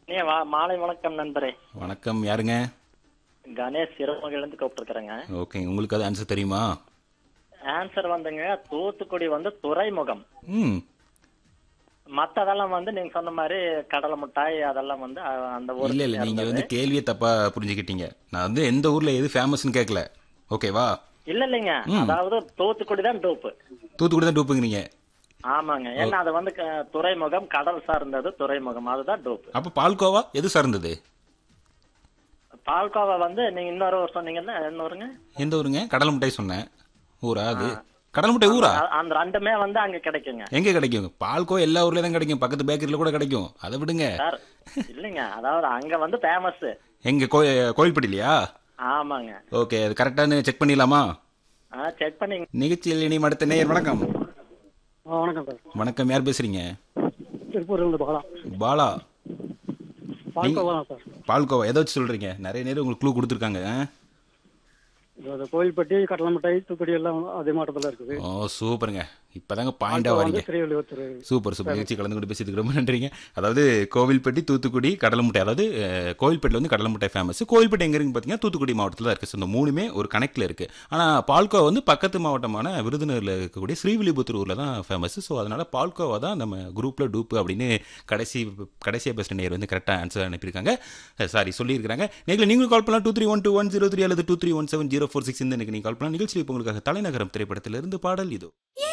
நீ வா மாலை வணக்கம் நண்பரே வணக்கம் யாருங்க கணேஷ் சிறுமகிலிருந்து கூப்பிட்டுருக்கிறேங்க ஓகே உங்களுக்கு அது ஆன்சர் தெரியுமா ஆன்சர் வந்துங்க தூத்துக்குடி வந்து துறைமுகம் ம் மத்ததெல்லாம் வந்து நீங்க சொன்ன மாதிரி கடலை மிட்டாய் அதெல்லாம் வந்து அஹ், அந்த ஊர் இல்ல இல்ல நீங்க வந்து கேள்வியே தப்பா புரிஞ்சுக்கிட்டீங்க நான் வந்து எந்த ஊர்ல எது ஃபேமஸ்னு கேட்கல ஓகேவா இல்ல இல்லைங்க அதாவது தூத்துக்குடி தான் டூப்பு தூத்துக்குடி தான் டூப்புங்கிறீங்க ஆமாங்க ஏன்னா அது வந்து க- துறைமுகம் கடல் சார்ந்தது துறைமுகம் அதுதான் டூப்பு அப்ப பால்கோவா எது சார்ந்தது பால்கோவா வந்து நீங்க இன்னொரு ஊர் சொன்னீங்கல்ல இன்னொருங்க எந்த ஊருங்க கடல் மிட்டாய் சொன்னேன் ஊரா அது கடல் மிட்டாய் ஊரா அ- அந்த ரெண்டுமே வந்து அங்க கிடைக்குங்க எங்க கிடைக்கும் பால்கோவா எல்லா ஊர்லயும் தான் கிடைக்கும் பக்கத்து பேக்கரியில கூட கிடைக்கும் அதை விடுங்க சார் இல்லைங்க அதாவது அங்க வந்து ஃபேமஸ் எங்க கோ கோயில்பட்டிலையா ஆமாங்க ஓகே அது கரெக்டானு செக் பண்ணிடலாமா செக் பண்ணி நிகழ்ச்சியில் இனி அடுத்த நேயர் வணக்கம் ஆ வணக்கம் சார் வணக்கம் யார் பேசுறீங்க திருப்பூர்லேருந்து பாலா பாலா பால்கோவா தான் சார் பால்கோவா எதை வச்சு சொல்றீங்க நிறைய நேரம் உங்களுக்கு க்ளூ கொடுத்துருக்காங்க ஆ? இது அது கோயில்பட்டி கடலை மிட்டாய் தூத்துக்குடி எல்லாம் அதே மாவட்டத்தில் இருக்குது ஓ சூப்பருங்க இப்பதாங்க பாயிண்டா பால்கோவா வரீங்க வந்து திருவள்ளுவர் திரு சூப்பர் சூப்பர் நிகழ்ச்சி கலந்து கொண்டு பேசியதுக்கு ரொம்ப நன்றிங்க அதாவது கோவில்பட்டி தூத்துக்குடி கடலை முட்டை அதாவது அஹ், கோவில்பட்டியில் வந்து கடலை முட்டை ஃபேமஸ் கோவில்பட்டி எங்க இருக்குன்னு பார்த்தீங்கன்னா தூத்துக்குடி மாவட்டத்தில் தான் இருக்கு ஸோ இந்த மூணுமே ஒரு கணக்கில் இருக்கு ஆனால் பால்கோவா வந்து பக்கத்து மாவட்டமான விருதுநகரில் இருக்கக்கூடிய ஸ்ரீவில்லிபுத்தூர் ஊரில் தான் ஃபேமஸ் ஸோ அதனால பால்கோவா தான் நம்ம குரூப்ல டூப்பு அப்படின்னு கடைசி கடைசியாக பேசுகிற நேர் வந்து கரெக்டாக ஆன்சர் அனுப்பியிருக்காங்க சாரி சொல்லியிருக்காங்க நேரில் நீங்களும் கால் பண்ணலாம் two three one two one zero three அல்லது two three one seven zero four six இந்த நீங்கள் கால் பண்ணலாம் நிகழ்ச்சி இப்போ உங்களுக்காக தலைநகரம் திரைப்படத்திலிருந்து பாடல் இது